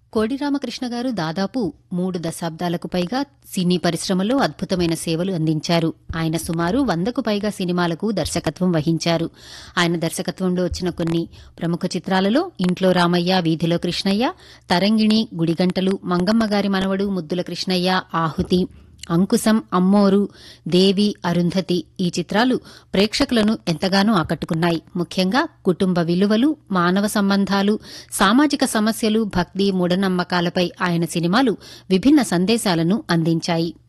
కోడి రామకృష్ణ గారు దాదాపు మూడు దశాబ్దాలకు పైగా సినీ పరిశ్రమలో అద్భుతమైన సేవలు అందించారు ఆయన సుమారు వందకు పైగా సినిమాలకు దర్శకత్వం వహించారు ఆయన దర్శకత్వంలో వచ్చిన కొన్ని ప్రముఖ చిత్రాలలో ఇంట్లో రామయ్య వీధిలో కృష్ణయ్య తరంగిణి గుడిగంటలు మంగమ్మ గారి మనవడు ముద్దుల కృష్ణయ్య ఆహుతి అంకుశం అమ్మోరు దేవి అరుంధతి ఈ చిత్రాలు ప్రేక్షకులను ఎంతగానో ఆకట్టుకున్నాయి ముఖ్యంగా కుటుంబ విలువలు మానవ సంబంధాలు సామాజిక సమస్యలు భక్తి మూఢనమ్మకాలపై ఆయన సినిమాలు విభిన్న సందేశాలను అందించాయి